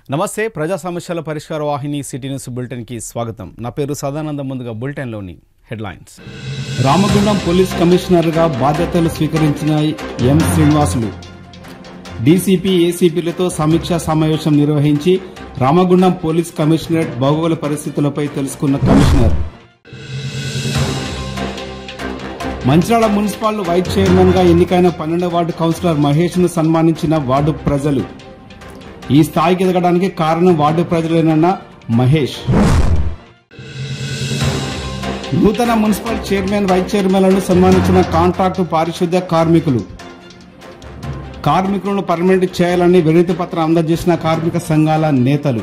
నమస్తే ప్రజా సమస్యల పరిష్కార వాహిని సిటీ న్యూస్ బులెటిన్కి స్వాగతం నా పేరు సదానందం ముందుగా బులెటిన్లోని హెడ్లైన్స్ రామగుండం పోలీస్ కమిషనర్గా బాధ్యతలు స్వీకరించిన ఎం శ్రీనివాసులు డీసీపీ ఏసీపీలతో సమీక్షా సమావేశం నిర్వహించి రామగుండం పోలీస్ కమిషనరేట్ భౌగోళ పరిస్థితులపై తెలుసుకున్న commissioner Mancherial municipal vice chairman గా ఎన్నికైన పన్నెండవ వార్డు కౌన్సిలర్ మహేష్ ను సన్మానించిన వార్డు ప్రజలు ఈ స్థాయికి ఎదగడానికి కారణం వార్డు ప్రజలేనన్న మహేష్ నూతన మున్సిపల్ చైర్మన్ వైస్ చైర్మన్లను సన్మానించిన కాంట్రాక్టు పారిశుద్ధ్య కార్మికులు కార్మికులను పర్మనెంట్ చేయాలని వినతి పత్రం అందజేసిన కార్మిక సంఘాల నేతలు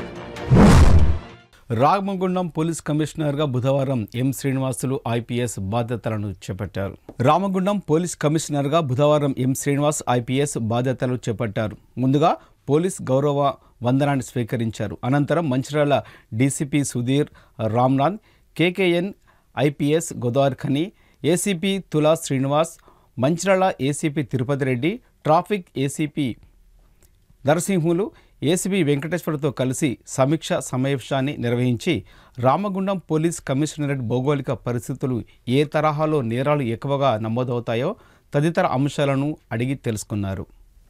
రామగుండం పోలీస్ కమిషనర్గా బుధవారం ఎం శ్రీనివాసులు ఐపీఎస్ బాధ్యతలను చేపట్టారు రామగుండం పోలీస్ కమిషనర్గా బుధవారం ఎం శ్రీనివాస్ ఐపీఎస్ బాధ్యతలు చేపట్టారు ముందుగా పోలీస్ గౌరవ వందనాన్ని స్వీకరించారు అనంతరం Mancherial DCP Sudheer Ramnath KKN IPS Godavari Khani ACP Tula Srinivas Mancherial ACP Tirupathi Reddy traffic ACP Narasimhulu ACB వెంకటేశ్వర్తో కలిసి సమీక్ష సమావేశాన్ని నిర్వహించి రామగుండం పోలీస్ కమిషనరేట్ భౌగోళిక పరిస్థితులు ఏ తరహాలో నేరాలు ఎక్కువగా నమోదవుతాయో తదితర అంశాలను అడిగి తెలుసుకున్నారు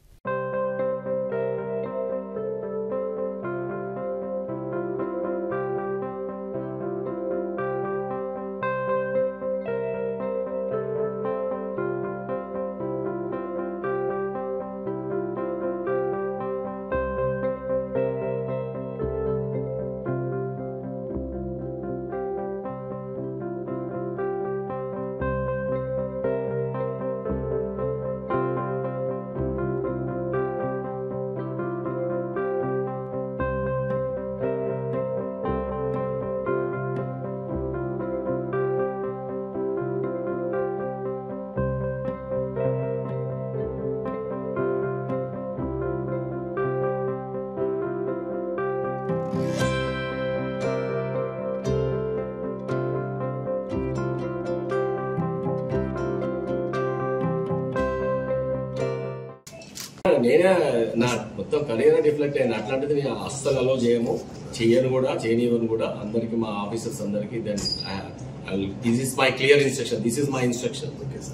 నేనే నా మొత్తం కెరీర్ రిఫ్లెక్ట్ అయిన అట్లాంటిది నేను అస్సలు అలో చేయము చెయ్యను కూడా చేయనివ్వను కూడా అందరికి మా ఆఫీసర్స్ అందరికి then this is my clear instruction this is my instruction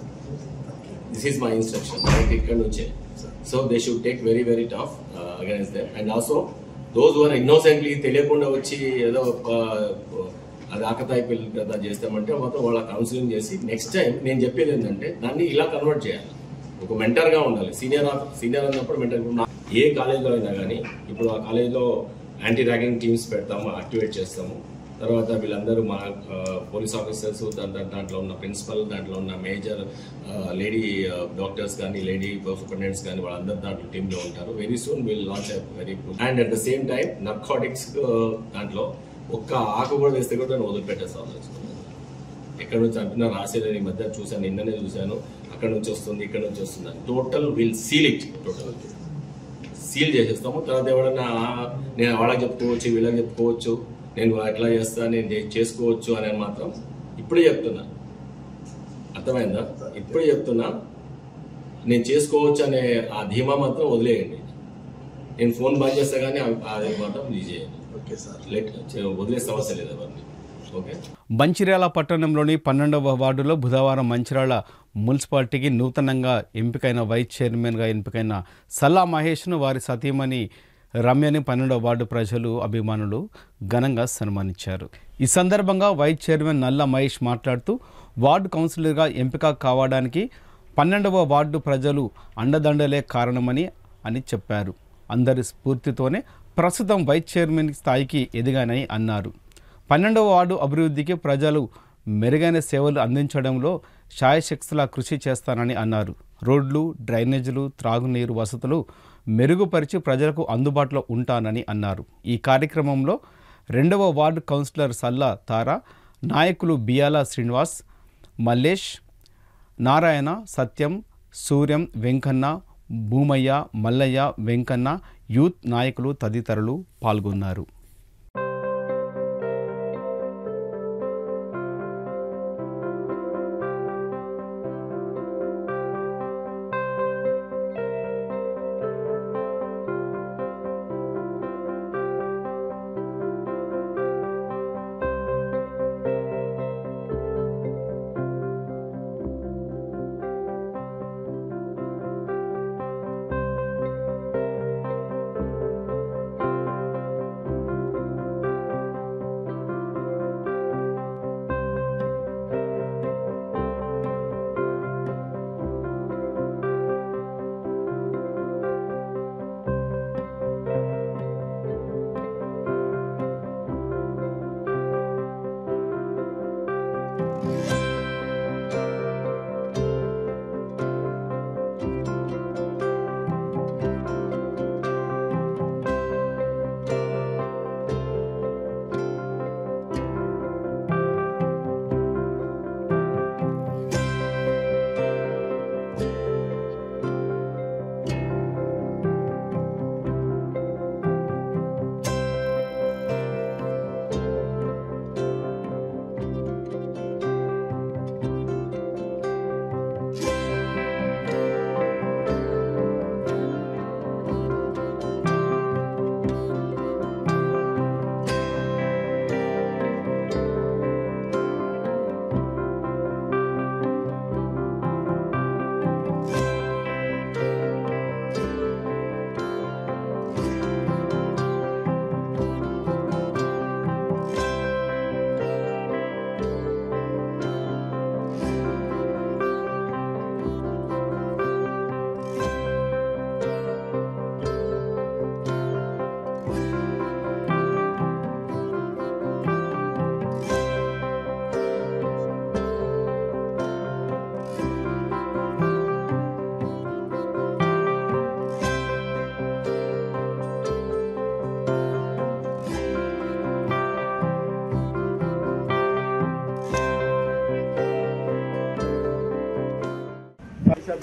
this is my instruction మనకి ఇక్కడ నుంచే so they should take very very tough against them and also those were innocently తెలియకుండా వచ్చి ఏదో uh, అది ఆకతాయి పిల్లలు కదా చేస్తామంటే మొత్తం వాళ్ళ కౌన్సిలింగ్ చేసి నెక్స్ట్ టైం నేను చెప్పేది ఏంటంటే దాన్ని ఇలా కన్వర్ట్ చేయాలి ఒక మెంటర్ గా ఉండాలి సీనియర్ సీనియర్ అన్నప్పుడు మెంటర్ ఏ కాలేజ్లో అయినా కానీ ఇప్పుడు ఆ కాలేజ్లో యాంటీ ర్యాగింగ్ టీమ్స్ పెడతాము యాక్టివేట్ చేస్తాము తర్వాత వీళ్ళందరూ మా పోలీస్ ఆఫీసర్స్ దాంట్లో ఉన్న ప్రిన్సిపల్ దాంట్లో ఉన్న మేజర్ లేడీ డాక్టర్స్ కానీ లేడీ సూపరింటెండెంట్స్ కానీ వాళ్ళందరూ దాంట్లో టీంలో ఉంటారు very soon will launch very good and at the same time narcotics దాంట్లో ఒక్క ఆకు కూడా వేస్తే కూడా నేను వదిలిపెట్టేస్తాను ఎక్కడ నుంచి అంటున్నా రాసేదని ఈ మధ్య చూశాను నిన్ననే చూశాను అక్కడ నుంచి వస్తుంది ఇక్కడ నుంచి వస్తుంది అని total will seal it total seal చేసేస్తాము తర్వాత ఎవడన్నా "ఆ, నేను వాళ్ళకి చెప్పుకోవచ్చు వీళ్ళకి చెప్పుకోవచ్చు నేను అట్లా చేస్తా నేను చే- చేసుకోవచ్చు అని మాత్రం ఇప్పుడే చెప్తున్నా అర్థమైందా ఇప్పుడే చెప్తున్నా నేను చేసుకోవచ్చు అనే ఆ ధీమా మాత్రం వదిలేయండి నేను ఫోన్ బంద్ చేస్తా కానీ ఆ- అది మాత్రం ఇది చేయండి ఓకే సార్ లెట్ వదిలే సమస్య లేదు ఎవరిని ఓకే మంచిర్యాల పట్టణంలోని పన్నెండవ వార్డులో బుధవారం మంచిర్యాల మున్సిపాలిటీకి నూతనంగా ఎంపికైన వైస్ చైర్మన్గా ఎంపికైన సల్లా మహేష్ను వారి సతీమణి రమ్యని పన్నెండవ వార్డు ప్రజలు అభిమానులు ఘనంగా సన్మానించారు ఈ సందర్భంగా వైస్ చైర్మన్ నల్ల మహేష్ మాట్లాడుతూ వార్డు కౌన్సిలర్గా ఎంపిక కావడానికి పన్నెండవ వార్డు ప్రజలు అండదండలే కారణమని అని చెప్పారు అందరి స్ఫూర్తితోనే ప్రస్తుతం వైస్ చైర్మన్ స్థాయికి ఎదిగానని అన్నారు పన్నెండవ వార్డు అభివృద్ధికి ప్రజలు మెరుగైన సేవలు అందించడంలో శాయశక్తులా కృషి చేస్తానని అన్నారు రోడ్లు డ్రైనేజీలు త్రాగునీరు వసతులు మెరుగుపరిచి ప్రజలకు అందుబాటులో ఉంటానని అన్నారు ఈ కార్యక్రమంలో రెండవ వార్డు కౌన్సిలర్ సల్లా తారా నాయకులు బియాల శ్రీనివాస్ మల్లేష్ నారాయణ సత్యం సూర్యం వెంకన్న భూమయ్య మల్లయ్య వెంకన్న యూత్ నాయకులు తదితరులు పాల్గొన్నారు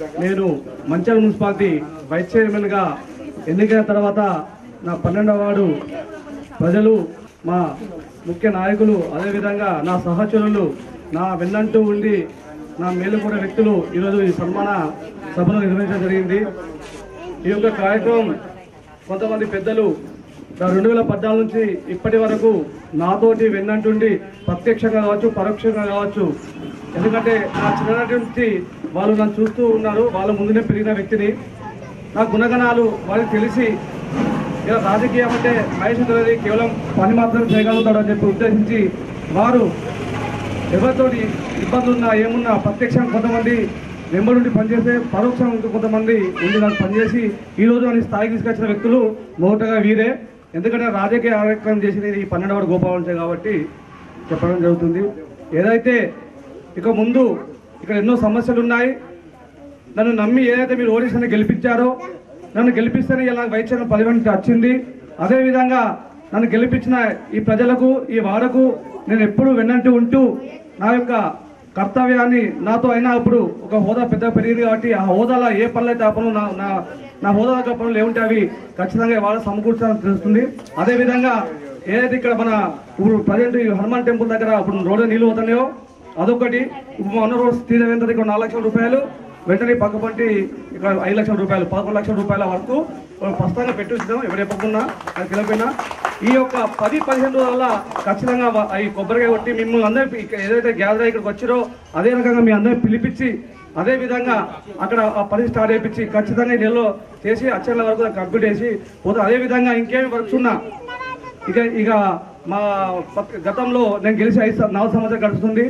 నేను మంచిర్యాల మున్సిపాలిటీ వైస్ చైర్మన్గా ఎన్నికైన తర్వాత నా పన్నెండవ వార్డు ప్రజలు మా ముఖ్య నాయకులు అదేవిధంగా నా సహచరులు నా వెన్నంటూ ఉండి నా మేలుకూర వ్యక్తులు ఈరోజు ఈ సన్మాన సభను నిర్వహించడం జరిగింది ఈ యొక్క కార్యక్రమం కొంతమంది పెద్దలు రెండు వేల పద్నాలుగు నుంచి ఇప్పటి వరకు నాతోటి వెన్నంటుండి ప్రత్యక్షంగా కావచ్చు పరోక్షంగా కావచ్చు ఎందుకంటే నా చిన్ననాటి నుంచి వాళ్ళు నన్ను చూస్తూ ఉన్నారు వాళ్ళ ముందునే పెరిగిన వ్యక్తిని నా గుణగణాలు వాళ్ళకి తెలిసి ఇలా రాజకీయం అంటే మహేష్ అనేది కేవలం పని మాత్రం చేయగలుగుతాడు అని చెప్పి ఉద్దేశించి వారు ఎవరితోటి ఇబ్బందులు ఉన్నా ఏమున్నా ప్రత్యక్షంగా కొంతమంది వెంబడి పనిచేసే పరోక్షంగా ఇంకా కొంతమంది ఉండి నాకు పనిచేసి ఈ రోజు అని స్థాయికి తీసుకొచ్చిన వ్యక్తులు మొదటగా వీరే ఎందుకంటే రాజకీయ కార్యక్రమం చేసింది ఈ పన్నెండవ గోపాలంచే కాబట్టి చెప్పడం జరుగుతుంది ఏదైతే ఇక ముందు ఇక్కడ ఎన్నో సమస్యలు ఉన్నాయి నన్ను నమ్మి ఏదైతే మీరు ఓడిషన్ గెలిపించారో నన్ను గెలిపిస్తేనే ఇలా వైద్యం పదివేల వచ్చింది అదేవిధంగా నన్ను గెలిపించిన ఈ ప్రజలకు ఈ వాడకు నేను ఎప్పుడూ వెన్నంటూ ఉంటూ నా యొక్క కర్తవ్యాన్ని నాతో అయినా అప్పుడు ఒక హోదా పెద్ద పెరిగింది కాబట్టి ఆ హోదాలో ఏ పనులు అయితే ఆ పనులు నా నా నా హోదా దగ్గర పనులు ఏముంటే అవి ఖచ్చితంగా వాళ్ళ సమకూర్చాలని తెలుస్తుంది అదేవిధంగా ఏదైతే ఇక్కడ మన ఇప్పుడు ప్రజెంట్ ఈ హనుమాన్ టెంపుల్ దగ్గర ఇప్పుడు రోడ్డు నీళ్ళు పోతున్నాయో అదొకటి ఇప్పుడు మొన్న రోజు తీరవేంద్ర ఇక్కడ నాలుగు లక్షల రూపాయలు వెంటనే పక్కపంటి ఇక్కడ ఐదు లక్షల రూపాయలు పదకొండు లక్షల రూపాయల వరకు ప్రస్తుతంగా పెట్టించాం ఎవరు చెప్పకుండా అది తెలియపోయినా ఈ యొక్క పది పదిహేను రోజుల ఖచ్చితంగా వ- ఈ కొబ్బరికాయ కొట్టి మిమ్మల్ని అందరూ ఇక్కడ ఏదైతే గ్యాదర్ అయ్యి ఇక్కడికి వచ్చిరో అదే రకంగా మీ అందరిని పిలిపించి అదే విధంగా అక్కడ ఆ పని స్టార్ట్ చేయించి ఖచ్చితంగా ఈ నెలలో చేసి అచ్చర్ల వరకు దాన్ని కంప్లీట్ చేసి పోతే అదే విధంగా ఇంకేమి వర్క్స్ ఉన్నా ఇక ఇక మా పక్క- గతంలో నేను గెలిచి ఐదు సం- నాలుగు సంవత్సరాలు గడుస్తుంది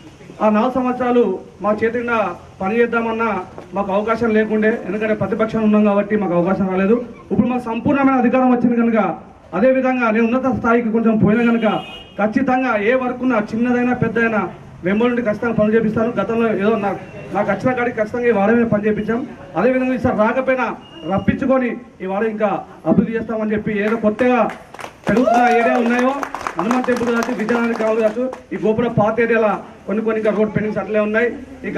ఆ నాలుగు సంవత్సరాలు మా చేతిన పని చేద్దామన్నా మాకు అవకాశం లేకుండే ఎందుకంటే ప్రతిపక్షం ఉన్నాం కాబట్టి మాకు అవకాశం రాలేదు ఇప్పుడు మాకు సంపూర్ణమైన అధికారం వచ్చింది కనుక అదే విధంగా నేను ఉన్నత స్థాయికి కొంచెం పోయిన కనుక ఖచ్చితంగా ఏ వర్క్ ఉన్నా చిన్నదైనా పెద్దదైనా వెంబడి నుండి ఖచ్చితంగా పనులు చేపిస్తాను గతంలో ఏదో నాకు నాకు వచ్చిన కాడికి ఖచ్చితంగా ఈ వాడమే పని చేయించాం అదేవిధంగా ఈసారి రాకపోయినా రప్పించుకొని ఈ వాడ ఇంకా అభివృద్ధి చేస్తామని చెప్పి ఏదో కొత్తగా పెరుగుతున్న ఏరియా ఉన్నాయో హనుమాన్ టెంపుల్ కావచ్చు విజయనగరం కావాలి కావచ్చు ఈ గోపుర పాత ఏరియాల కొన్ని కొన్ని ఇంకా రోడ్ పెండింగ్స్ అట్లే ఉన్నాయి ఇక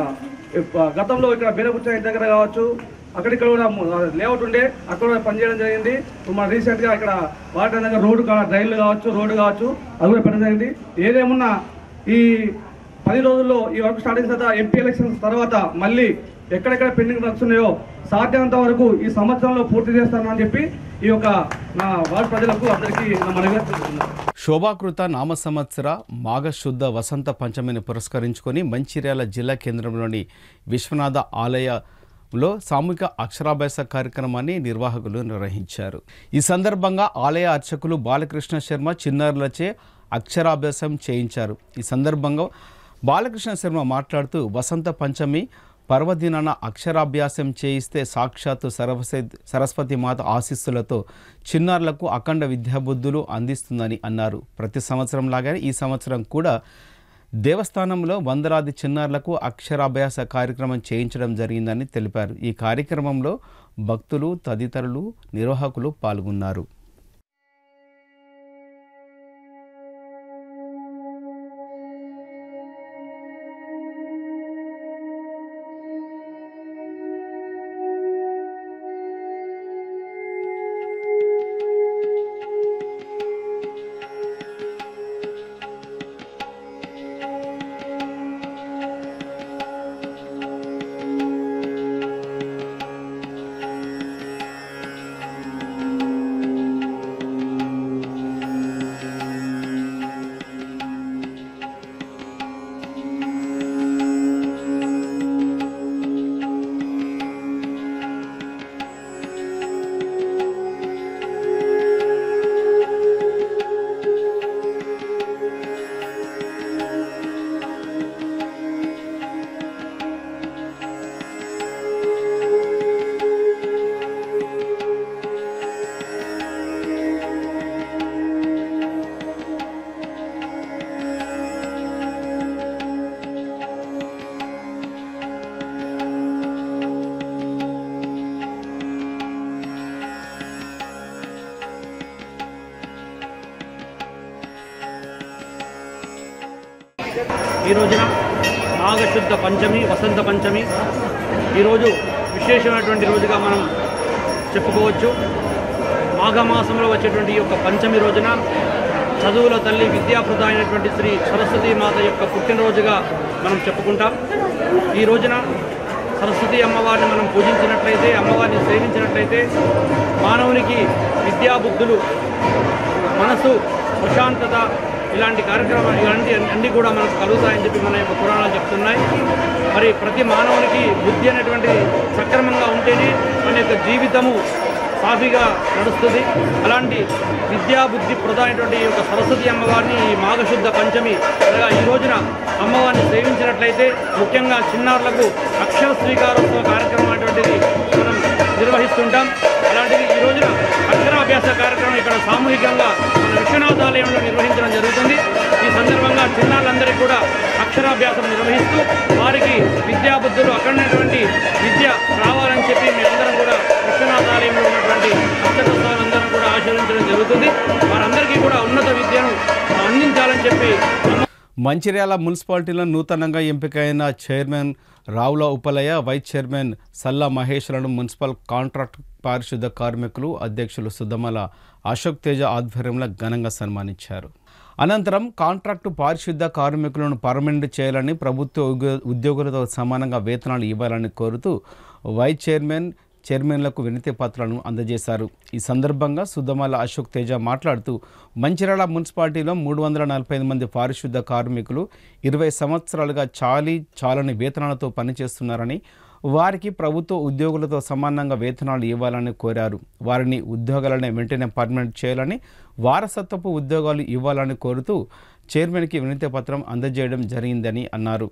ఇప్ప- గతంలో ఇక్కడ బీరపుచ్చ ఇంటి దగ్గర కావచ్చు అక్కడిక్కడ కూడా లేఅవుట్ ఉండే అక్కడ కూడా పనిచేయడం జరిగింది ఇప్పుడు మన రీసెంట్గా ఇక్కడ వాటర్ దగ్గర రోడ్డు కా- డ్రైన్లు కావచ్చు రోడ్డు కావచ్చు అది కూడా పెట్టడం జరిగింది ఏదేమున్నా ఈ పది రోజుల్లో ఈ వర్క్ స్టార్ట్ అయిన తర్వాత ఎంపీ ఎలక్షన్స్ తర్వాత మళ్ళీ ఎక్కడెక్కడ పెండింగ్ వర్క్స్ ఉన్నాయో సాధ్యమైనంత వరకు ఈ సంవత్సరంలో పూర్తి చేస్తానని చెప్పి ఈ యొక్క నా వార్డు ప్రజలకు అందరికీ నా మనవిగా తెలుపుతున్నాను శోభాకృత నామ సంవత్సర మాఘశుద్ధ వసంత పంచమిని పురస్కరించుకొని మంచిర్యాల జిల్లా కేంద్రంలోని విశ్వనాథ ఆలయంలో సామూహిక అక్షరాభ్యాస కార్యక్రమాన్ని నిర్వాహకులు నిర్వహించారు ఈ సందర్భంగా ఆలయ అర్చకులు బాలకృష్ణ శర్మ చిన్నారులచే అక్షరాభ్యాసం చేయించారు ఈ సందర్భంగా బాలకృష్ణ శర్మ మాట్లాడుతూ వసంత పంచమి పర్వదినాన అక్షరాభ్యాసం చేయిస్తే సాక్షాత్తు సరస్వతి సరస్వతి మాత ఆశీస్సులతో చిన్నారులకు అఖండ విద్యాబుద్ధులు అందిస్తుందని అన్నారు ప్రతి సంవత్సరం లాగానే ఈ సంవత్సరం కూడా దేవస్థానంలో వందలాది చిన్నారులకు అక్షరాభ్యాస కార్యక్రమం చేయించడం జరిగిందని తెలిపారు ఈ కార్యక్రమంలో భక్తులు తదితరులు నిర్వాహకులు పాల్గొన్నారు ఈ రోజున మాఘశుద్ధ పంచమి వసంత పంచమి ఈరోజు విశేషమైనటువంటి రోజుగా మనం చెప్పుకోవచ్చు మాఘమాసంలో వచ్చేటువంటి ఈ యొక్క పంచమి రోజున చదువుల తల్లి విద్యాప్రద అయినటువంటి శ్రీ సరస్వతీ మాత యొక్క పుట్టినరోజుగా మనం చెప్పుకుంటాం ఈ రోజున సరస్వతి అమ్మవారిని మనం పూజించినట్లయితే అమ్మవారిని సేవించినట్లయితే మానవునికి విద్యాబుద్ధులు మనసు ప్రశాంతత ఇలాంటి కార్యక్రమాలు ఇలాంటి అన్నీ కూడా మనకు కలుగుతాయని చెప్పి మన యొక్క పురాణాలు చెప్తున్నాయి మరి ప్రతి మానవునికి బుద్ధి అనేటువంటి సక్రమంగా ఉంటేనే మన యొక్క జీవితము సాఫీగా నడుస్తుంది అలాంటి విద్యా బుద్ధి ప్రధానమైనటువంటి ఈ యొక్క సరస్వతి అమ్మవారిని ఈ మాఘశుద్ధ పంచమి అనగా ఈ రోజున అమ్మవారిని సేవించినట్లయితే ముఖ్యంగా చిన్నారులకు అక్షర స్వీకారోత్సవ కార్యక్రమం అనేటువంటిది మనం నిర్వహిస్తుంటాం అలాంటిది ఈ రోజున అక్షరాభ్యాస కార్యక్రమం ఇక్కడ సామూహికంగా మన విశ్వనాథాలయంలో నిర్వహించడం జరుగుతుంది ఈ సందర్భంగా చిన్నారులందరికీ కూడా అక్షరాభ్యాసం నిర్వహిస్తూ వారికి విద్యాబుద్ధులు అక్కడైనటువంటి విద్య రావాలని చెప్పి మేమందరం కూడా విశ్వనాథాలయంలో ఉన్నటువంటి అక్షరస్థానందరం కూడా ఆశీర్వదించడం జరుగుతుంది వారందరికీ కూడా ఉన్నత విద్యను అందించాలని చెప్పి అమ్మ మంచిర్యాల మున్సిపాలిటీలో నూతనంగా ఎంపికైన chairman Ravula Upalaya vice chairman Salla మహేశ్వరను మున్సిపల్ కాంట్రాక్ట్ పారిశుద్ధ కార్మికులు అధ్యక్షులు సుద్దమల అశోక్ తేజ ఆధ్వర్యంలో ఘనంగా సన్మానించారు అనంతరం కాంట్రాక్టు పారిశుద్ధ కార్మికులను పర్మనెంట్ చేయాలని ప్రభుత్వ ఉద్యో- ఉద్యోగులతో సమానంగా వేతనాలు ఇవ్వాలని కోరుతూ వైస్ చైర్మన్ చైర్మన్లకు వినతి పత్రాలను అందజేశారు ఈ సందర్భంగా సుద్దమాల అశోక్ తేజ మాట్లాడుతూ మంచిర్యాల మున్సిపాలిటీలో మూడు వందల నలభై ఐదు మంది పారిశుద్ధ కార్మికులు ఇరవై సంవత్సరాలుగా చాలీ చాలని వేతనాలతో పనిచేస్తున్నారని వారికి ప్రభుత్వ ఉద్యోగులతో సమానంగా వేతనాలు ఇవ్వాలని కోరారు వారిని ఉద్యోగాలను వెంటనే పర్మనెంట్ చేయాలని వారసత్వపు ఉద్యోగాలు ఇవ్వాలని కోరుతూ చైర్మన్కి వినతి పత్రం అందజేయడం జరిగిందని అన్నారు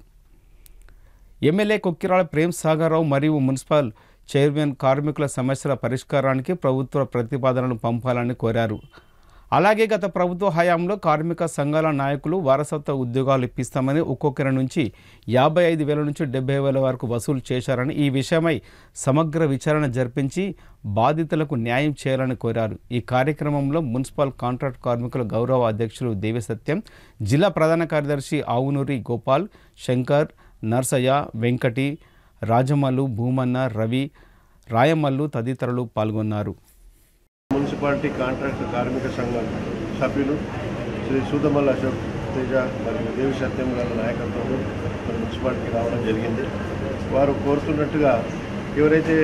ఎమ్మెల్యే కొక్కిరాల ప్రేమ్ సాగర్రావు మరియు మున్సిపల్ చైర్మన్ కార్మికుల సమస్యల పరిష్కారానికి ప్రభుత్వ ప్రతిపాదనలు పంపాలని కోరారు అలాగే గత ప్రభుత్వ హయాంలో కార్మిక సంఘాల నాయకులు వారసత్వ ఉద్యోగాలు ఇప్పిస్తామని ఒక్కొక్కరి నుంచి యాభై ఐదు వేల నుంచి డెబ్బై వేల వరకు వసూలు చేశారని ఈ విషయమై సమగ్ర విచారణ జరిపించి బాధితులకు న్యాయం చేయాలని కోరారు ఈ కార్యక్రమంలో మున్సిపల్ కాంట్రాక్ట్ కార్మికుల గౌరవ అధ్యక్షులు దేవిసత్యం జిల్లా ప్రధాన కార్యదర్శి ఆవునూరి గోపాల్ శంకర్ నర్సయ్య వెంకటి రాజమల్లు భూమన్న రవి రాయమల్లు తదితరులు పాల్గొన్నారు మున్సిపాలిటీ కాంట్రాక్ట్ కార్మిక సంఘం సభ్యులు శ్రీ సూదమల్ అశోక్ తేజ మరియు దేవి సత్యం గారి నాయకత్వంలో మన మున్సిపాలిటీకి రావడం జరిగింది వారు కోరుతున్నట్టుగా ఎవరైతే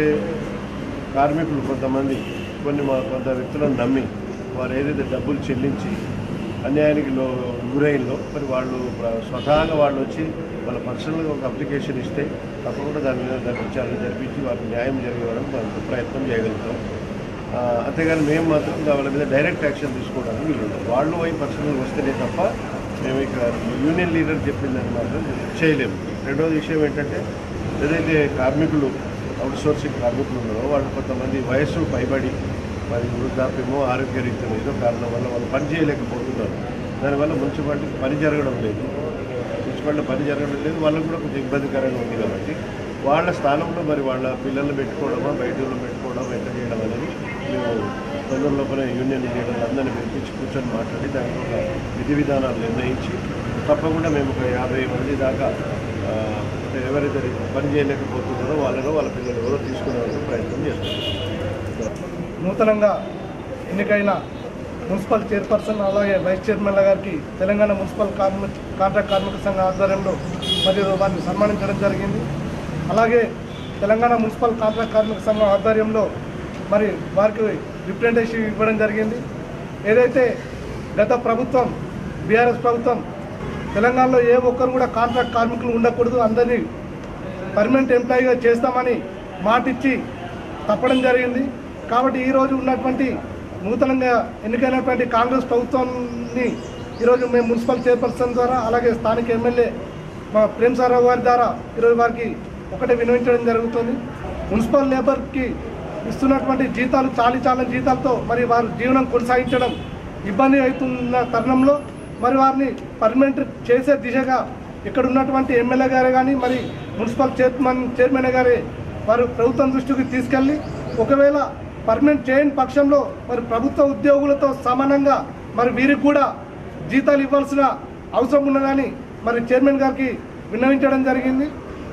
కార్మికులు కొంతమంది కొన్ని మా కొంత వ్యక్తులను నమ్మి వారు ఏదైతే డబ్బులు చెల్లించి అన్యాయానికి లో గురైందో మరి వాళ్ళు ప్ర- స్వతహాగా వాళ్ళు వచ్చి వాళ్ళ పర్సనల్గా ఒక అప్లికేషన్ ఇస్తే తప్పకుండా దాని మీద దాని విచారణ జరిపించి వారికి న్యాయం జరిగే వరకు మనం ప్రయత్నం చేయగలుగుతాం ఆ, అంతేగాని మేము మాత్రం వాళ్ళ మీద డైరెక్ట్ యాక్షన్ తీసుకోవడానికి వీలుండదు వాళ్ళు పోయి పర్సనల్ వస్తేనే తప్ప మేము ఇక్కడ యూనియన్ లీడర్ చెప్పిందని మాత్రం చేయలేము రెండవది విషయం ఏంటంటే ఏదైతే కార్మికులు అవుట్ సోర్సింగ్ కార్మికులు ఉన్నారో వాళ్ళు కొంతమంది వయస్సు పైబడి మరి వృద్ధాప్యమో ఆరోగ్య రీత్యా ఏదో కారణం వల్ల వాళ్ళు పని చేయలేకపోతున్నారు దానివల్ల మున్సిపాలిటీకి పని జరగడం లేదు మున్సిపాలిటీ పని జరగడం లేదు వాళ్ళకు కూడా కొంచెం ఇబ్బందికరంగా ఉంది కాబట్టి వాళ్ళ స్థానంలో మరి వాళ్ళ పిల్లల్ని పెట్టుకోవడమా బయట వాళ్ళని పెట్టుకోవడం ఎట్లా చేయడం అనేది మేము తొందర లోపల యూనియన్ లీడర్లు అందరినీ పిలిపించి కూర్చొని మాట్లాడి దానికి ఒక విధి విధానాలు నిర్ణయించి తప్పకుండా మేము ఒక యాభై మంది దాకా ఆ, అంటే ఎవరైతే పని చేయలేకపోతున్నారో వాళ్ళలో వాళ్ళ పిల్లలు ఎవరో తీసుకునే ప్రయత్నం చేస్తున్నాం నూతనంగా ఎన్నికైన మున్సిపల్ చైర్పర్సన్ అలాగే వైస్ చైర్మన్ల గారికి తెలంగాణ మున్సిపల్ కార్మిక కాంట్రాక్ట్ కార్మిక సంఘ ఆధ్వర్యంలో మరియు వారిని సన్మానించడం జరిగింది అలాగే తెలంగాణ మున్సిపల్ కాంట్రాక్ట్ కార్మిక సంఘం ఆధ్వర్యంలో మరి వారికి రిప్రజెంటేషన్ ఇవ్వడం జరిగింది ఏదైతే గత ప్రభుత్వం బీఆర్ఎస్ ప్రభుత్వం తెలంగాణలో ఏ ఒక్కరు కూడా కాంట్రాక్ట్ కార్మికులు ఉండకూడదు అందరినీ పర్మనెంట్ ఎంప్లాయీగా చేస్తామని మాటిచ్చి తప్పడం జరిగింది కాబట్టి ఈరోజు ఉన్నటువంటి నూతనంగా ఎన్నికైనటువంటి కాంగ్రెస్ ప్రభుత్వాన్ని ఈరోజు మేము మున్సిపల్ చైర్పర్సన్ ద్వారా అలాగే స్థానిక ఎమ్మెల్యే మా ప్రేమ్ సారావు గారి ద్వారా ఈరోజు వారికి ఒకటే వినియోగించడం జరుగుతుంది మున్సిపల్ లేబర్కి ఇస్తున్నటువంటి జీతాలు చాలి చాలని జీతాలతో మరి వారు జీవనం కొనసాగించడం ఇబ్బంది అవుతున్న తరుణంలో మరి వారిని పర్మనెంట్ చేసే దిశగా ఇక్కడ ఉన్నటువంటి ఎమ్మెల్యే గారే కానీ మరి మున్సిపల్ చైర్మన్ చైర్మన్ గారే వారు ప్రభుత్వం దృష్టికి తీసుకెళ్ళి ఒకవేళ పర్మనెంట్ చేయని పక్షంలో మరి ప్రభుత్వ ఉద్యోగులతో సమానంగా మరి వీరికి కూడా జీతాలు ఇవ్వాల్సిన అవసరం ఉన్నదని మరి చైర్మన్ గారికి విన్నవించడం జరిగింది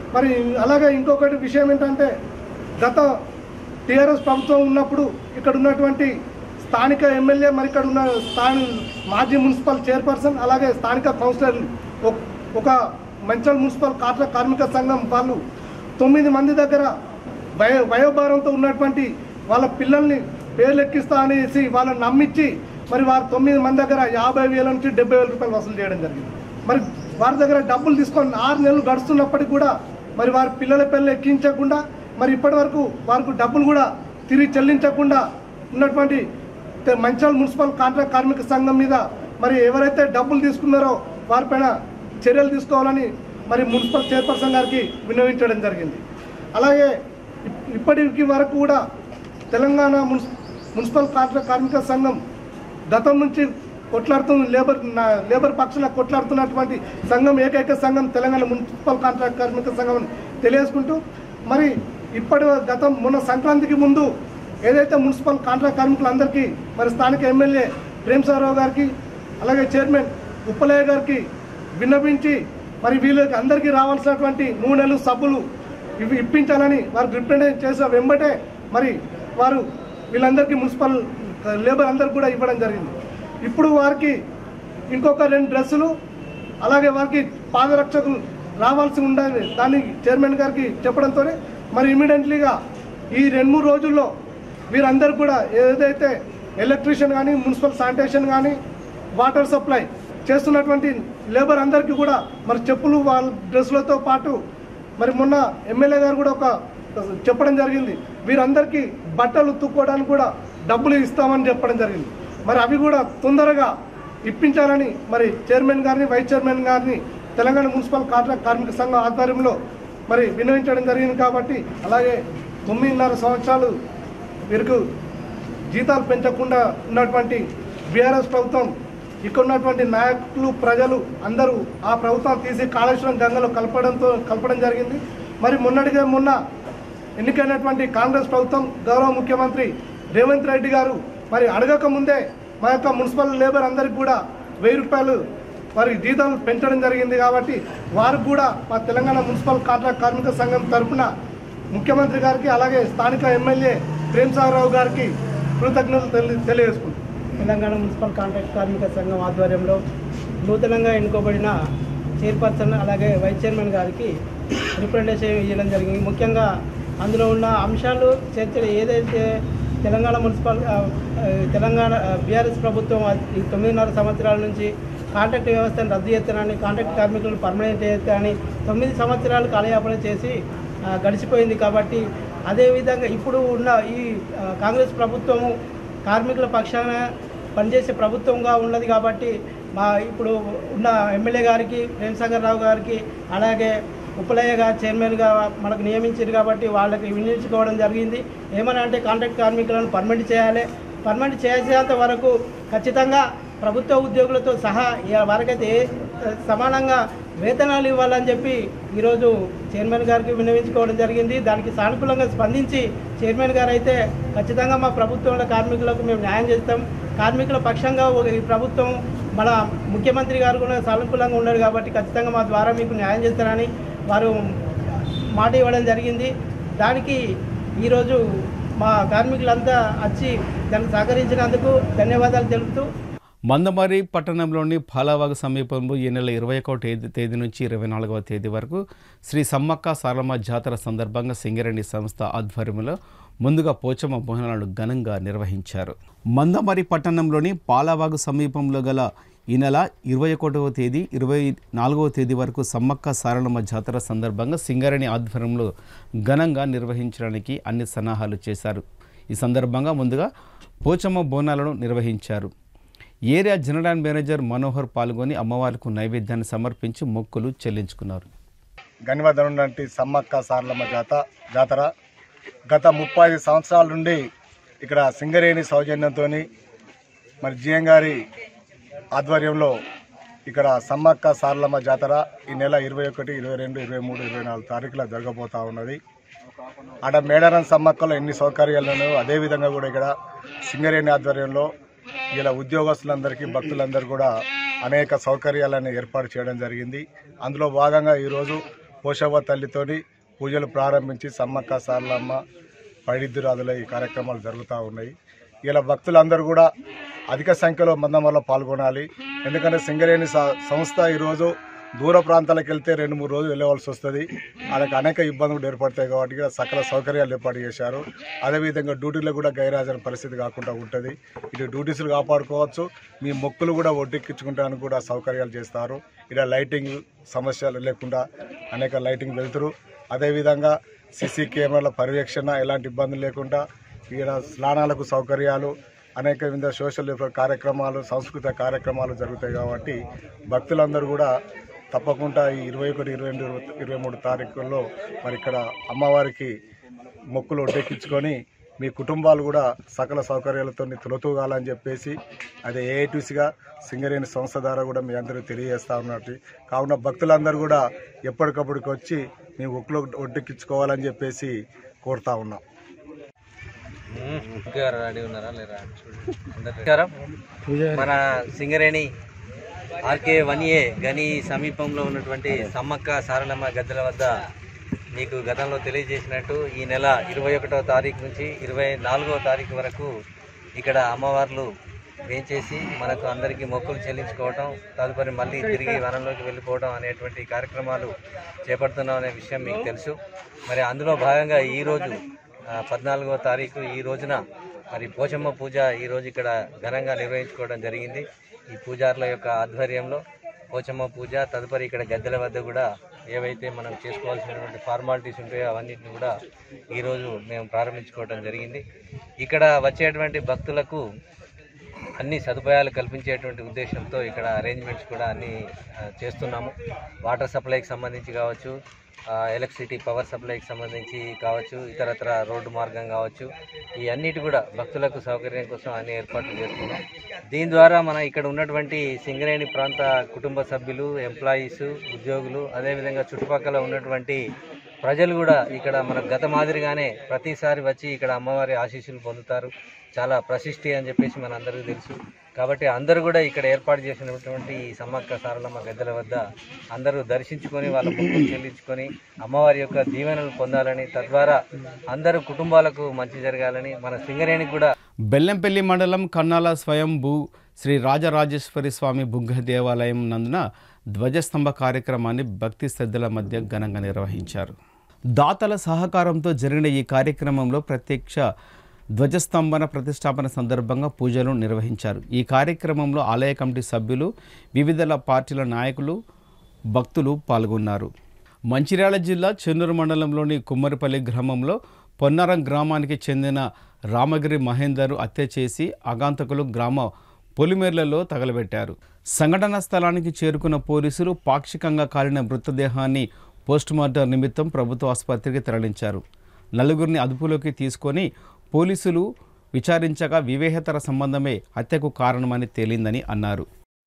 మరి అలాగే ఇంకొకటి విషయం ఏంటంటే గత టీఆర్ఎస్ ప్రభుత్వం ఉన్నప్పుడు ఇక్కడ ఉన్నటువంటి స్థానిక ఎమ్మెల్యే మరి ఇక్కడ ఉన్న స్థాని మాజీ మున్సిపల్ చైర్పర్సన్ అలాగే స్థానిక కౌన్సిలర్ ఒక- ఒక మంచల్ మున్సిపల్ కాట్ల కార్మిక సంఘం వాళ్ళు తొమ్మిది మంది దగ్గర వయో వయోభారంతో ఉన్నటువంటి వాళ్ళ పిల్లల్ని పేర్లు ఎక్కిస్తా అనేసి వాళ్ళని నమ్మించి మరి వారు తొమ్మిది మంది దగ్గర యాభై వేల నుంచి డెబ్బై వేల రూపాయలు వసూలు చేయడం జరిగింది మరి వారి దగ్గర డబ్బులు తీసుకొని ఆరు నెలలు గడుస్తున్నప్పటికీ కూడా మరి వారి పిల్లల పిల్లలు ఎక్కించకుండా మరి ఇప్పటి వరకు వారికి డబ్బులు కూడా తిరిగి చెల్లించకుండా ఉన్నటువంటి తె- మంచాల్ మున్సిపల్ కాంట్రాక్ట్ కార్మిక సంఘం మీద మరి ఎవరైతే డబ్బులు తీసుకున్నారో వారిపైన చర్యలు తీసుకోవాలని మరి మున్సిపల్ చైర్పర్సన్ గారికి విన్నవించడం జరిగింది అలాగే ఇప్- ఇప్పటికి వరకు కూడా తెలంగాణ మున్సి మున్సిపల్ కాంట్రాక్ట్ కార్మిక సంఘం గతం నుంచి కొట్లాడుతున్న లేబర్ నా- లేబర్ పక్షాన కొట్లాడుతున్నటువంటి సంఘం ఏకైక సంఘం తెలంగాణ మున్సిపల్ కాంట్రాక్ట్ కార్మిక సంఘం అని తెలియజేసుకుంటూ మరి ఇప్పటి గతం మొన్న సంక్రాంతికి ముందు ఏదైతే మున్సిపల్ కాంట్రాక్ట్ కార్మికులందరికీ మరి స్థానిక ఎమ్మెల్యే ప్రేమసారావు గారికి అలాగే చైర్మన్ ఉప్పలయ్య గారికి విన్నపించి మరి వీళ్ళకి అందరికీ రావాల్సినటువంటి నూనెలు సబ్బులు ఇవి ఇప్పించాలని వారు రిప్రజెంట్ చేసిన వెంబటే మరి వారు వీళ్ళందరికీ మున్సిపల్ లేబర్ అందరికి కూడా ఇవ్వడం జరిగింది ఇప్పుడు వారికి ఇంకొక రెండు డ్రెస్సులు అలాగే వారికి పాదరక్షకులు రావాల్సి ఉండాలి దాన్ని చైర్మన్ గారికి చెప్పడంతో మరి ఇమీడియట్లీగా ఈ రెండు మూడు రోజుల్లో వీరందరూ కూడా ఏదైతే ఎలక్ట్రీషియన్ కానీ మున్సిపల్ శానిటేషన్ కానీ వాటర్ సప్లై చేస్తున్నటువంటి లేబర్ అందరికీ కూడా మరి చెప్పులు వాళ్ళ డ్రెస్సులతో పాటు మరి మొన్న ఎమ్మెల్యే గారు కూడా ఒక చెప్పడం జరిగింది వీరందరికీ బట్టలు ఉత్తుక్కోవడానికి కూడా డబ్బులు ఇస్తామని చెప్పడం జరిగింది మరి అవి కూడా తొందరగా ఇప్పించాలని మరి చైర్మన్ గారిని వైస్ చైర్మన్ గారిని తెలంగాణ మున్సిపల్ కాంట్రాక్ట్ కార్మిక సంఘం ఆధ్వర్యంలో మరి విన్నవించడం జరిగింది కాబట్టి అలాగే తొమ్మిదిన్నర సంవత్సరాలు వీరికి జీతాలు పెంచకుండా ఉన్నటువంటి బీఆర్ఎస్ ప్రభుత్వం ఇక్కడ ఉన్నటువంటి నాయకులు ప్రజలు అందరూ ఆ ప్రభుత్వం తీసి కాళేశ్వరం గంగలో కలపడంతో కలపడం జరిగింది మరి మొన్నటిగా మొన్న ఎన్నికైనటువంటి కాంగ్రెస్ ప్రభుత్వం గౌరవ ముఖ్యమంత్రి రేవంత్ రెడ్డి గారు మరి అడగక ముందే మా యొక్క మున్సిపల్ లేబర్ అందరికి కూడా వెయ్యి రూపాయలు వారి జీతాలు పెంచడం జరిగింది కాబట్టి వారికి కూడా మా తెలంగాణ మున్సిపల్ కాంట్రాక్ట్ కార్మిక సంఘం తరఫున ముఖ్యమంత్రి గారికి అలాగే స్థానిక ఎమ్మెల్యే ప్రేమ్సాగరావు గారికి కృతజ్ఞతలు తెలి తెలియజేసుకుంటున్నాం తెలంగాణ మున్సిపల్ కాంట్రాక్ట్ కార్మిక సంఘం ఆధ్వర్యంలో నూతనంగా ఎన్నుకోబడిన చైర్పర్సన్ అలాగే వైస్ చైర్మన్ గారికి రిప్రజెంటేషన్ ఇవ్వడం జరిగింది ముఖ్యంగా అందులో ఉన్న అంశాలు చర్చలు ఏదైతే తెలంగాణ మున్సిపల్ ఆ, ఆ, తెలంగాణ బీఆర్ఎస్ ప్రభుత్వం ఈ తొమ్మిదిన్నర సంవత్సరాల నుంచి కాంట్రాక్ట్ వ్యవస్థను రద్దు చేస్తానని కాంట్రాక్ట్ కార్మికులను పర్మనెంట్ చేస్తానని తొమ్మిది సంవత్సరాలు కాలయాపన చేసి ఆ, గడిచిపోయింది కాబట్టి అదేవిధంగా ఇప్పుడు ఉన్న ఈ ఆ, కాంగ్రెస్ ప్రభుత్వము కార్మికుల పక్షాన పనిచేసే ప్రభుత్వంగా ఉన్నది కాబట్టి మా ఇప్పుడు ఉన్న ఎమ్మెల్యే గారికి ప్రేమసాగర్ రావు గారికి అలాగే ఉప్పలయ్య గారు చైర్మన్గా మనకు నియమించారు కాబట్టి వాళ్ళకి వినియోగించుకోవడం జరిగింది ఏమని అంటే కాంట్రాక్ట్ కార్మికులను పర్మనెంట్ చేయాలి పర్మనెంట్ చేసేంత వరకు ఖచ్చితంగా ప్రభుత్వ ఉద్యోగులతో సహా ఇక వారికైతే ఏ సమానంగా వేతనాలు ఇవ్వాలని చెప్పి ఈరోజు చైర్మన్ గారికి విన్నవించుకోవడం జరిగింది దానికి సానుకూలంగా స్పందించి చైర్మన్ గారు అయితే ఖచ్చితంగా మా ప్రభుత్వంలో కార్మికులకు మేము న్యాయం చేస్తాం కార్మికుల పక్షంగా ఒక- ఈ ప్రభుత్వం మన ముఖ్యమంత్రి గారు కూడా సానుకూలంగా ఉన్నారు కాబట్టి ఖచ్చితంగా మా ద్వారా మీకు న్యాయం చేస్తారని వారు మాట ఇవ్వడం జరిగింది దానికి ఈరోజు మా కార్మికులంతా వచ్చి దాన్ని సహకరించినందుకు ధన్యవాదాలు తెలుపుతూ మందమరి పట్టణంలోని పాలవాగు సమీపంలో ఈ నెల ఇరవై ఒకటో తేదీ తేదీ నుంచి ఇరవై నాలుగవ తేదీ వరకు శ్రీ సమ్మక్క సారమ్మ జాతర సందర్భంగా సింగరేణి సంస్థ ఆధ్వర్యంలో ముందుగా పోచమ్మ బోనాలను ఘనంగా నిర్వహించారు మందమరి పట్టణంలోని పాలవాగు సమీపంలో గల ఈ నెల ఇరవై ఒకటవ తేదీ ఇరవై నాలుగవ తేదీ వరకు సమ్మక్క సారలమ్మ జాతర సందర్భంగా సింగరేణి ఆధ్వర్యంలో ఘనంగా నిర్వహించడానికి అన్ని సన్నాహాలు చేశారు ఈ సందర్భంగా ముందుగా పోచమ్మ బోనాలను నిర్వహించారు ఏరియా జనరల్ మేనేజర్ మనోహర్ పాల్గొని అమ్మవారికి నైవేద్యాన్ని సమర్పించి మొక్కులు చెల్లించుకున్నారు గనివదనం లాంటి సమ్మక్క సారలమ్మ జాత జాతర గత ముప్పై ఐదు సంవత్సరాల నుండి ఇక్కడ సింగరేణి సౌజన్యంతో మరి జిఎం గారి ఆధ్వర్యంలో ఇక్కడ సమ్మక్క సారలమ్మ జాతర ఈ నెల ఇరవై ఒకటి ఇరవై రెండు ఇరవై మూడు ఇరవై నాలుగు తారీఖుల జరగబోతా ఉన్నది ఆడ మేడారం సమ్మక్కలో ఎన్ని సౌకర్యాలు ఉన్నాయో అదేవిధంగా కూడా ఇక్కడ సింగరేణి ఆధ్వర్యంలో ఇలా ఉద్యోగస్తులందరికీ భక్తులందరూ కూడా అనేక సౌకర్యాలను ఏర్పాటు చేయడం జరిగింది అందులో భాగంగా ఈరోజు పోషవ్వ తల్లితోని పూజలు ప్రారంభించి సమ్మక్క సార్లమ్మ పైడిద్దురాదుల ఈ కార్యక్రమాలు జరుగుతూ ఉన్నాయి ఇలా భక్తులందరూ కూడా అధిక సంఖ్యలో మందమల్ల పాల్గొనాలి ఎందుకంటే సింగరేణి స- సంస్థ ఈరోజు దూర ప్రాంతాలకు వెళ్తే రెండు మూడు రోజులు వెళ్ళవలసి వస్తుంది వాళ్ళకి అనేక ఇబ్బందులు ఏర్పడతాయి కాబట్టి ఇక్కడ సకల సౌకర్యాలు ఏర్పాటు చేశారు అదేవిధంగా డ్యూటీలో కూడా గైరాజన పరిస్థితి కాకుండా ఉంటుంది ఇటు డ్యూటీస్లు కాపాడుకోవచ్చు మీ మొక్కులు కూడా ఒడ్డెక్కించుకుంటానికి కూడా సౌకర్యాలు చేస్తారు ఇక్కడ లైటింగ్ సమస్యలు లేకుండా అనేక లైటింగ్ వెళ్తురు అదేవిధంగా సీసీ కెమెరాల పర్యవేక్షణ ఎలాంటి ఇబ్బందులు లేకుండా ఇక్కడ స్నానాలకు సౌకర్యాలు అనేక విధ సోషల్ వెల్ఫేర్ కార్యక్రమాలు సాంస్కృతిక కార్యక్రమాలు జరుగుతాయి కాబట్టి భక్తులందరూ కూడా తప్పకుండా ఈ ఇరవై ఒకటి ఇరవై రెండు ఇరవై మూడు తారీఖుల్లో మరి ఇక్కడ అమ్మవారికి మొక్కులు ఒడ్డెక్కించుకొని మీ కుటుంబాలు కూడా సకల సౌకర్యాలతో తులతూగాలని చెప్పేసి అదే ఏఐటీసీగా సింగరేణి సంస్థ ద్వారా కూడా మీ అందరూ తెలియజేస్తా ఉన్నట్టు కావున భక్తులందరూ కూడా ఎప్పటికప్పటికి వచ్చి మీ మొక్కులు ఒడ్డెక్కించుకోవాలని చెప్పేసి కోరుతా ఉన్నాం రెడీ ఉన్నారా లేరా నమస్కారం మన సింగరేణి ఆర్కే వన్ ఏ గని సమీపంలో ఉన్నటువంటి సమ్మక్క సారలమ్మ గద్దెల వద్ద మీకు గతంలో తెలియజేసినట్టు ఈ నెల ఇరవై ఒకటో తారీఖు నుంచి ఇరవై నాలుగో తారీఖు వరకు ఇక్కడ అమ్మవార్లు వేంచేసి మనకు అందరికీ మొక్కులు చెల్లించుకోవటం తదుపరి మళ్ళీ తిరిగి వనంలోకి వెళ్ళిపోవడం అనేటువంటి కార్యక్రమాలు చేపడుతున్నాం అనే విషయం మీకు తెలుసు మరి అందులో భాగంగా ఈరోజు ఆ, పద్నాలుగో తారీఖు ఈ రోజున మరి పోచమ్మ పూజ ఈ రోజు ఇక్కడ ఘనంగా నిర్వహించుకోవడం జరిగింది ఈ పూజారుల యొక్క ఆధ్వర్యంలో పోచమ్మ పూజ తదుపరి ఇక్కడ గద్దెల వద్ద కూడా ఏవైతే మనం చేసుకోవాల్సినటువంటి ఫార్మాలిటీస్ ఉంటాయో అవన్నిటిని కూడా ఈరోజు మేము ప్రారంభించుకోవడం జరిగింది ఇక్కడ వచ్చేటువంటి భక్తులకు అన్ని సదుపాయాలు కల్పించేటువంటి ఉద్దేశంతో ఇక్కడ అరేంజ్మెంట్స్ కూడా అన్ని ఆ, చేస్తున్నాము వాటర్ సప్లైకి సంబంధించి కావచ్చు ఆ, ఎలక్ట్రిసిటీ పవర్ సప్లైకి సంబంధించి కావచ్చు ఇతరత్ర రోడ్డు మార్గం కావచ్చు ఈ అన్నిటి కూడా భక్తులకు సౌకర్యం కోసం అన్ని ఏర్పాట్లు చేస్తున్నాం దీని ద్వారా మన ఇక్కడ ఉన్నటువంటి సింగరేణి ప్రాంత కుటుంబ సభ్యులు ఎంప్లాయీస్ ఉద్యోగులు అదేవిధంగా చుట్టుపక్కల ఉన్నటువంటి ప్రజలు కూడా ఇక్కడ మన గత మాదిరిగానే ప్రతిసారి వచ్చి ఇక్కడ అమ్మవారి ఆశీస్సులు పొందుతారు చాలా ప్రశిష్టి అని చెప్పేసి మన అందరికీ తెలుసు కాబట్టి అందరూ కూడా ఇక్కడ ఏర్పాటు చేసినటువంటి ఈ సమ్మక్క సారలమ్మ గద్దెల వద్ద అందరూ దర్శించుకొని వాళ్ళ మొక్కులు చెల్లించుకొని అమ్మవారి యొక్క దీవెనలు పొందాలని తద్వారా అందరూ కుటుంబాలకు మంచి జరగాలని మన సింగరేణికి కూడా బెల్లంపల్లి మండలం కన్నాల స్వయంభూ శ్రీ రాజరాజేశ్వరి స్వామి బుగ్గ దేవాలయం నందున ధ్వజస్తంభ కార్యక్రమాన్ని భక్తి శ్రద్ధల మధ్య ఘనంగా నిర్వహించారు దాతల సహకారంతో జరిగిన ఈ కార్యక్రమంలో ప్రత్యక్ష ధ్వజస్తంభన ప్రతిష్టాపన సందర్భంగా పూజలు నిర్వహించారు ఈ కార్యక్రమంలో ఆలయ కమిటీ సభ్యులు వివిధ పార్టీల నాయకులు భక్తులు పాల్గొన్నారు మంచిర్యాల జిల్లా చెన్నూరు మండలంలోని కుమ్మరిపల్లి గ్రామంలో పొన్నారం గ్రామానికి చెందిన రామగిరి మహేందర్ హత్య చేసి అగాంతకులు గ్రామ పొలిమేర్లలో తగలబెట్టారు సంఘటన స్థలానికి చేరుకున్న పోలీసులు పాక్షికంగా కాలిన మృతదేహాన్ని పోస్టుమార్టం నిమిత్తం ప్రభుత్వ ఆసుపత్రికి తరలించారు నలుగురిని అదుపులోకి తీసుకొని పోలీసులు విచారించగా వివేహేతర సంబంధమే హత్యకు కారణమని తేలిందని అన్నారు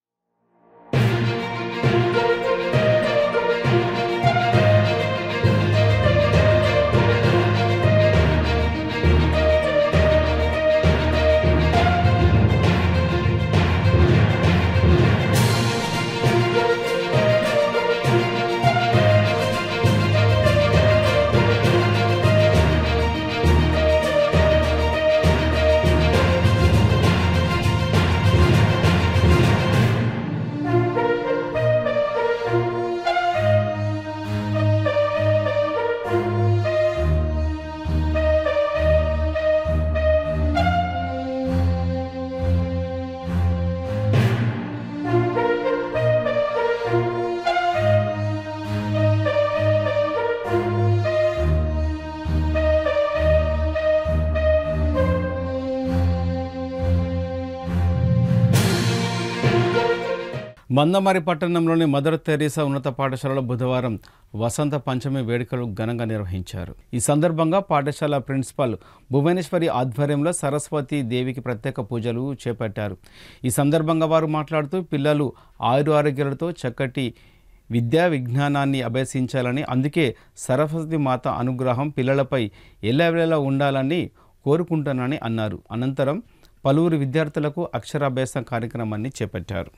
మందమరి పట్టణంలోని మదర్ తెరీసా ఉన్నత పాఠశాలలో బుధవారం వసంత పంచమి వేడుకలు ఘనంగా నిర్వహించారు ఈ సందర్భంగా పాఠశాల ప్రిన్సిపాల్ భువనేశ్వరి ఆధ్వర్యంలో సరస్వతి దేవికి ప్రత్యేక పూజలు చేపట్టారు ఈ సందర్భంగా వారు మాట్లాడుతూ పిల్లలు ఆయురు ఆరోగ్యాలతో చక్కటి విద్యా విజ్ఞానాన్ని అభ్యసించాలని అందుకే సరస్వతి మాత అనుగ్రహం పిల్లలపై ఎల్లవేళలా ఉండాలని కోరుకుంటానని అన్నారు అనంతరం పలువురు విద్యార్థులకు అక్షరాభ్యాసం కార్యక్రమాన్ని చేపట్టారు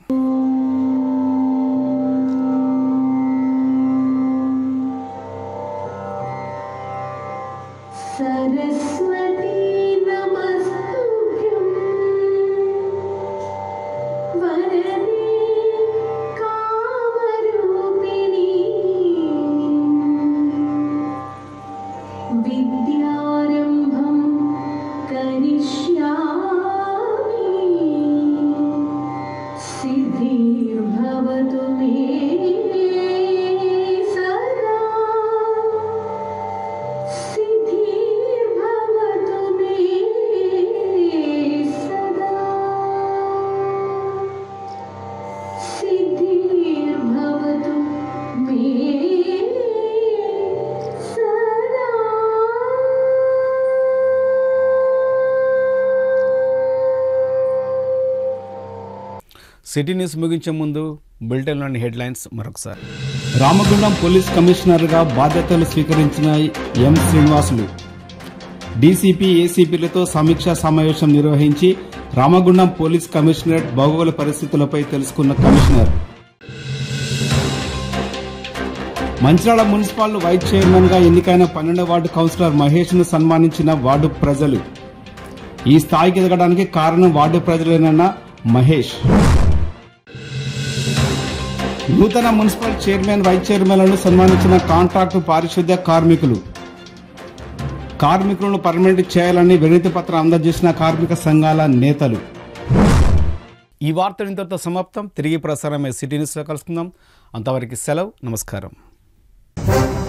సిటీ న్యూస్ ముగించే ముందు బులెటిన్లోని హెడ్లైన్స్ మరొకసారి రామగుండం పోలీస్ కమిషనర్గా బాధ్యతలు స్వీకరించిన ఎం శ్రీనివాసులు డీసీపీ ఏసీపీలతో సమీక్షా సమావేశం నిర్వహించి రామగుండం పోలీస్ కమిషనరేట్ భౌగోళ పరిస్థితులపై తెలుసుకున్న commissioner Mancherial municipal vice chairman గా ఎన్నికైన పన్నెండవ వార్డు కౌన్సిలర్ మహేష్ ను సన్మానించిన వార్డు ప్రజలు ఈ స్థాయికి ఎదగడానికి కారణం వార్డు ప్రజలేనన్న మహేష్ నూతన మున్సిపల్ చైర్మన్ వైస్ చైర్మన్లను సన్మానించిన కాంట్రాక్టు పారిశుద్ధ్య కార్మికులు కార్మికులను పర్మనెంట్ చేయాలని వినతి పత్రం అందజేసిన కార్మిక సంఘాల నేతలు ఈ వార్త ఇంతటితో సమాప్తం తిరిగి ప్రసారమే సిటీ న్యూస్లో కలుసుకుందాం అంతవరకు సెలవు నమస్కారం